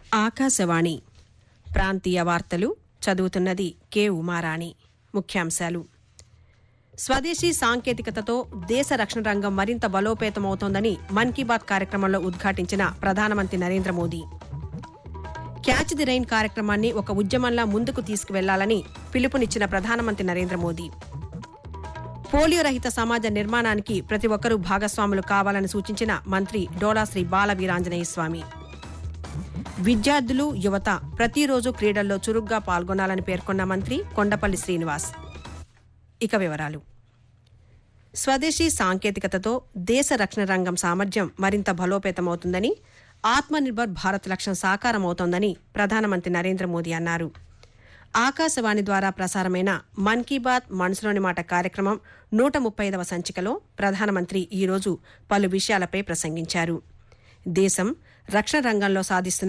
ఆకాశవాణి ప్రాంతీయ వార్తలు చదువుతున్నది కె ఉమారాణి ముఖ్యాంశాలు స్వదేశీ సాంకేతికతతో దేశ రక్షణ రంగం మరింత బలోపేతమవుతోందని మన్ కీ బాత్ కార్యక్రమంలో ఉద్ఘాటించిన ప్రధానమంత్రి Narendra Modi catch the rain కార్యక్రమాన్ని ఒక ఉద్యమంలా ముందుకు తీసుకువెళ్లాలని పిలుపునిచ్చిన ప్రధానమంత్రి నరేంద్ర మోదీ పోలియో రహిత సమాజ నిర్మాణానికి ప్రతి ఒక్కరూ భాగస్వాములు కావాలని సూచించిన మంత్రి డోలా శ్రీ బాల వీరాంజనేయ స్వామి విద్యార్థులు యువత ప్రతిరోజు క్రీడల్లో చురుగ్గా పాల్గొనాలని పేర్కొన్న మంత్రి కొండపల్లి శ్రీనివాస్ ఇక వివరాలు స్వదేశీ సాంకేతికతతో దేశ రక్షణ రంగం సామర్థ్యం మరింత బలోపేతమవుతుందని ఆత్మనిర్భర్ భారత్ లక్ష్యం సాకారమవుతోందని ప్రధానమంత్రి నరేంద్ర మోదీ అన్నారు ఆకాశవాణి ద్వారా ప్రసారమైన మన్ కీ బాత్ మనసులోని మాట కార్యక్రమం నూట ముప్పై ఐదవ సంచికలో ప్రధానమంత్రి ఈరోజు పలు విషయాలపై ప్రసంగించారు దేశం రక్షణ రంగంలో సాధిస్తున్న